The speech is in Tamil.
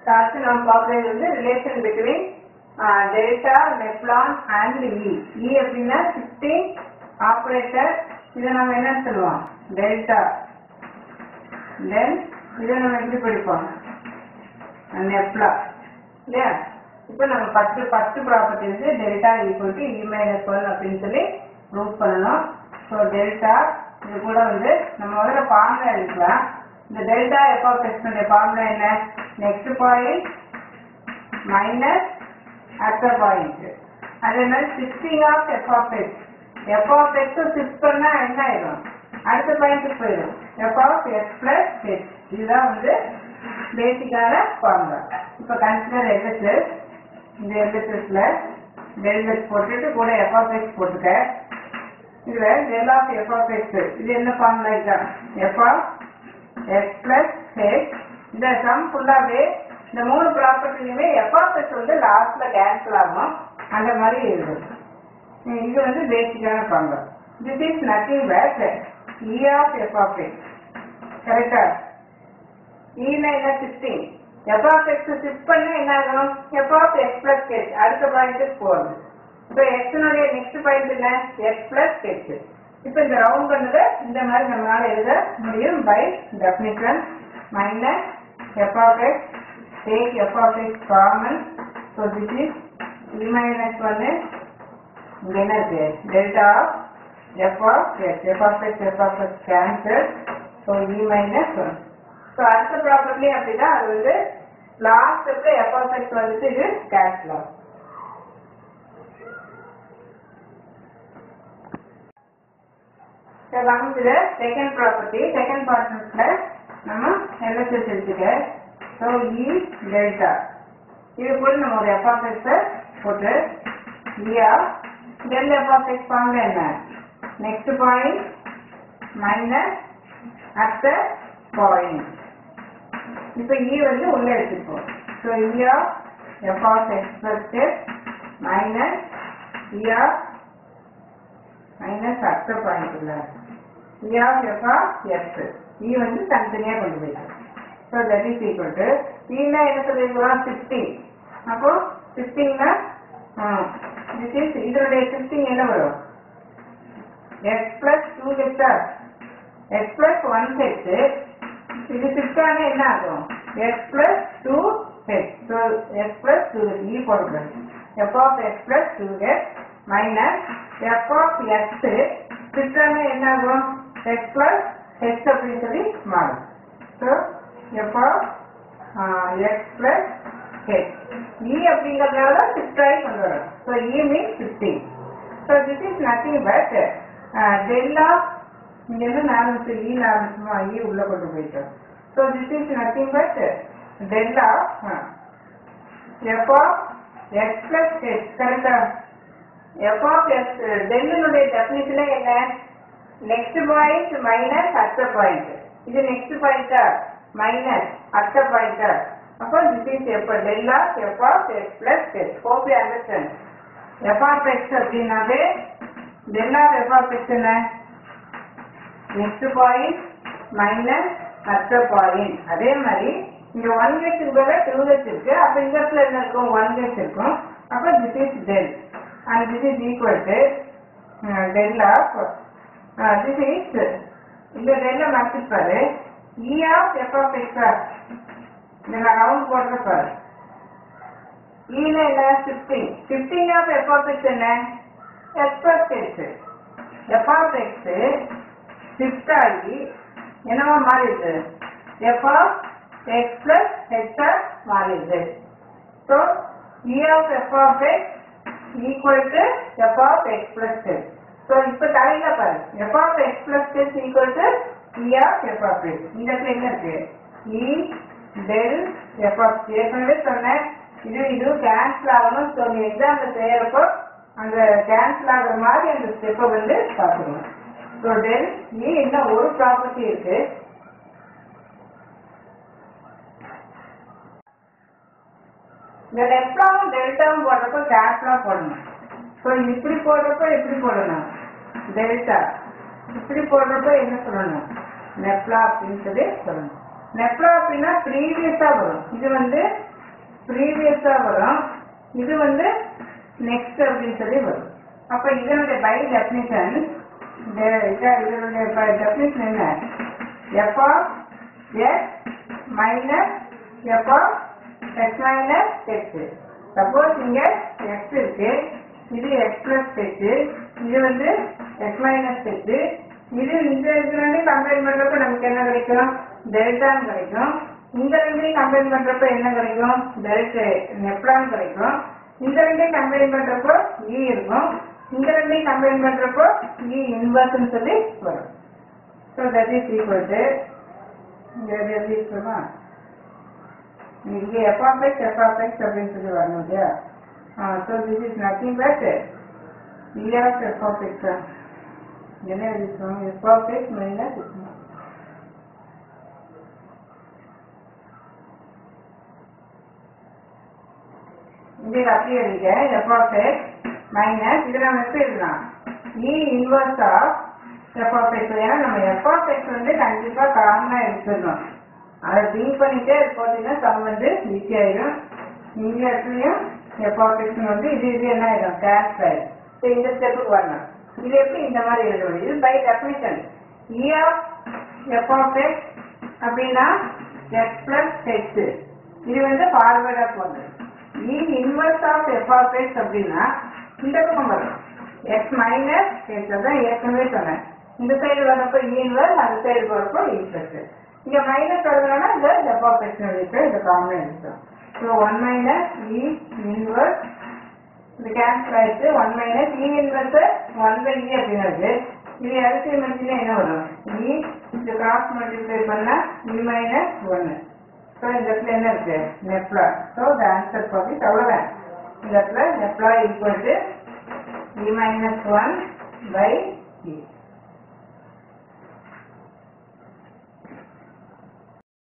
அடுத்து நம்ம பார்க்கறது வந்து relation between delta nabla and E E அப்படின்னா ஷிஃப்டிங் ஆப்ரேட்டர் இதை நம்ம என்ன சொல்லுவோம் டெல்டா தென் இதை நம்ம எப்படி படிப்போம் நெப்லா இல்லையா இப்போ நம்ம ஃபர்ஸ்ட் ஃபர்ஸ்ட் ப்ராப்பர்ட்டி வந்து delta equal to E minus one அப்படின்னு சொல்லி ப்ரூவ் பண்ணணும் ஸோ டெல்டா இது கூட வந்து நம்ம முதல்ல ஃபார்முலா எழுதிக்கலாம் இந்த delta f of x formula என்ன நெக்ஸ்ட் பாயிண்ட் மைனஸ் அடுத்த பாயிண்ட் அதே மாதிரி shifting of f of x f of x shift பண்ணா என்ன ஆயிடும் அடுத்த பாயிண்ட்டுக்கு போயிடும் f of x plus x இதுதான் வந்து பேசிக்கான ஃபார்முலா இப்போ கன்சிடர் எல்எஸ்எஸ் இந்த எல்எஸ்எஸ்ல டெல்எஸ் போட்டுட்டு கூட எஃப் ஆஃப் எக்ஸ் போட்டுக்க இதுல del of f of x இது என்ன ஃபார்முலா இருக்கா f of x plus x இந்த சம் ஃபுல்லாவே இந்த மூணு ப்ராப்பர்ட்டிலுமே எஃப் ஆஃப் எக்ஸ் வந்து லாஸ்ட்ல கேன்சல் ஆகும் அந்த மாதிரி இருக்கும் இது வந்து பேசிக்கான formula this is nothing but E of f of x கரெக்டா ஈனா என்ன shifting f of x shift பண்ணா என்ன ஆகும் f of x plus h அடுத்த பாயிண்ட்டுக்கு போகுது இப்போ எக்ஸினுடைய நெக்ஸ்ட் பாயிண்ட் என்ன எக்ஸ் பிளஸ் ஹெச் இப்போ இந்த ரவுண்ட் பண்ணதை இந்த மாதிரி நம்மளால எழுத முடியும் by definition minus f of x take f of x common so this is E minus ஒன்னு இங்க என்ன இருக்கு delta f of x f of x f of x cancel so E minus one so அடுத்த ப்ராப்பர்ட்டிலையும் அப்படிதான் அது வந்து லாஸ்ட் ஸ்டெப்ல எஃப் ஆஃப் எக்ஸ் வந்துட்டு இது கேன்சல் ஆகும் So, coming to the second property, second partnerல நம்ம LHS எடுத்துக்க ஸோ இ டெல்டா இது கூட நம்ம ஒரு எஃப் ஆஃப் எக்ஸை போட்டு இயா டெல் எஃப் ஆஃப் எக்ஸ் ஃபார்ம்ல என்ன next point minus at the point இப்போ இ வந்து உள்ள எடுத்துப்போம் so E of f of x plus minus E of minus அடுத்த பாயிண்ட் இல்லை E of f of f E வந்து தனித்தனியாக கொண்டு போயிடும் so that is equal to இன்னா என்ன சொல்லிருக்கலாம் சிக்ஸ்டீன் அப்போ சிக்ஸ்டீன்னா திஸ் இஸ் இதனுடைய சிக்ஸ்டீன் என்ன வரும் x plus two h or x plus one H இது சிக்ஸ்டான என்ன ஆகும் x plus two h so x plus two h E போடக்கூடாது f of x plus two h minus f of x சிக்ஸ்டான என்ன ஆகும் எக்ஸ் பிளஸ் ஹெச் அப்படின்னு சொல்லி மாறும் so f of x plus h E அப்படிங்கிறதுனால சிக்ஸ்டாகி கொண்டு வரும் so E mean sixteen so this is nothing but del of இங்க இருந்து ஆரம்பிச்சு ஈ ஆரம்பிச்சுமா ஈ உள்ள கொண்டு போயிட்டோம் so this is nothing but del of f of x plus h கரெக்டா எஃப் ஆஃப் எக்ஸ் டெல்லினுடைய டெஃபினிஷனே என்ன நெக்ஸ்ட் பாயிண்ட் மைனஸ் அடுத்த பாயிண்ட் இது நெக்ஸ்ட் பாயிண்டா மைனஸ் அடுத்த பாயிண்டா அப்போ திஸ் இஸ் எப்போ del of f of x plus h hope you understand f of x அப்படின்னாவே del of f of x என்ன நெக்ஸ்ட் பாயிண்ட் மைனஸ் அடுத்த பாயிண்ட் அதே மாதிரி இங்க ஒன் ஹெச் பதிலாக டூ ஹெச் இருக்கு அப்ப இந்த இடத்துல என்ன இருக்கும் ஒன் ஹெச் இருக்கும் அப்ப this is del and this is equal to del of this is இந்த டெல்ல மறைச்சிருப்பாரு E of f of x இந்த நான் ரவுண்ட் போடுற பாரு ஈல என்ன shifting shifting of f of x என்ன x plus x f of x shift ஆகி என்னவா மாறிடுது f of x plus h or மாறிடுது so E of f of x equal to f of x plus x so இப்போ தலையில பாரு f of x plus x equal to E of f of x இந்த இடத்துல என்ன இருக்கு இ டெல் எஃப் ஆஃப் ஏற்கனவே சொன்னேன் இது இது கேன்சல் ஆகணும் ஸோ நீ எக்ஸாம்ல செய்யறப்போ அந்த கேன்சல் ஆகுற மாதிரி அந்த ஸ்டெப்பை வந்து பார்த்துக்கணும் ஸோ டெல் இ இன்னும் ஒரு ப்ராப்பர்ட்டி இருக்கு இந்த லெஃப்டாவும் டெல்டாவும் போடுறப்போ கேப்லாம் போடணும் ஸோ இப்படி போடுறப்போ எப்படி போடணும் டெல்டா இப்படி போடுறப்போ என்ன சொல்லணும் நெப்லா அப்படின்னு சொல்லி சொல்லணும் நெப்லா அப்படின்னா ப்ரீவியஸா வரும் இது வந்து ப்ரீவியஸா வரும் இது வந்து நெக்ஸ்ட் அப்படின்னு சொல்லி வரும் அப்ப இதனுடைய பை டெஃபினிஷன் இதனுடைய டெஃபினிஷன் என்ன f of x minus f of x minus x suppose இங்க எக்ஸ் இருக்கு இது எக்ஸ் பிளஸ் எக்ஸ் இது வந்து எக்ஸ் மைனஸ் எக்ஸ் இது இந்த இது ரெண்டு கம்பைன் பண்றப்ப நமக்கு என்ன கிடைக்கும் டெல்டான்னு கிடைக்கும் இந்த ரெண்டையும் கம்பைன் பண்றப்ப என்ன கிடைக்கும் டெல்டா நெப்லான் கிடைக்கும் இந்த ரெண்டையும் கம்பைன் பண்றப்போ இ இருக்கும் இந்த ரெண்டையும் கம்பைன் பண்றப்போ இ இன்வர்ஸ்னு சொல்லி வரும் so that is equal to இங்க எப்படி இருக்குமா இங்கே எஃப்ஆஃப்எக்ஸ் எஃப்ஆஃப்எக்ஸ் அப்படின்னு சொல்லி வரணும் இல்லையா so this is nothing but E of f of x என்ன எழுதிருக்கோம் எஃப்ஆஃப்எக்ஸ் மைனஸ் இங்கே அப்படியே எழுதிக்க எஃப்ஆஃப்எக்ஸ் மைனஸ் இதை நம்ம எப்படி எழுதலாம் இ இன்வர்ஸ் ஆஃப் எஃப்ஆஃப்எக்ஸ் ஏன்னா நம்ம எஃப்ஆஃப்எக்ஸ் வந்து கண்டிப்பாக காமனாக எடுத்துடணும் அதை திங்க் பண்ணிட்டே போட்டீங்கன்னா சம் வந்து ஈஸி ஆயிடும் இந்த இடத்துலையும் எஃப்ஆர்டிக்ஸ் வந்து இது இது என்ன ஆயிடும் கேஷ் ஆயிடும் ஸோ இந்த ஸ்டெப்புக்கு வரணும் இது எப்படி இந்த மாதிரி எழுத முடியும் இது by definition E of f of x அப்படின்னா எக்ஸ் பிளஸ் ஹெச் இது வந்து ஃபார்வேர்டாக போகுது இ இன்வர்ஸ் ஆஃப் எஃப்ஆர்டிக்ஸ் அப்படின்னா இந்த பக்கம் வரும் எக்ஸ் மைனஸ் ஹெச் தான் ஏற்கனவே சொன்னேன் இந்த சைடு வரப்போ இ இன்வர்ஸ் அந்த சைடு போகிறப்போ இ பிளஸ் இங்க மைனஸ் வருதுன்னா இந்த டெப் இருக்கு இந்த காமன் எடுத்தோம் so one minus E inverse இது கேன்சல் ஆயிடுச்சு one minus E inverse one by E அப்படிங்கிறது இது எல்சிஎம் எடுத்தீங்கன்னா என்ன வரும் இ இது கிராஸ் மல்டிப்ளை பண்ணா இ மைனஸ் ஒன்று ஸோ இந்த இடத்துல என்ன இருக்கு nabla so the answer for this அவ்வளோதான் இந்த இடத்துல nabla equal to E minus one by E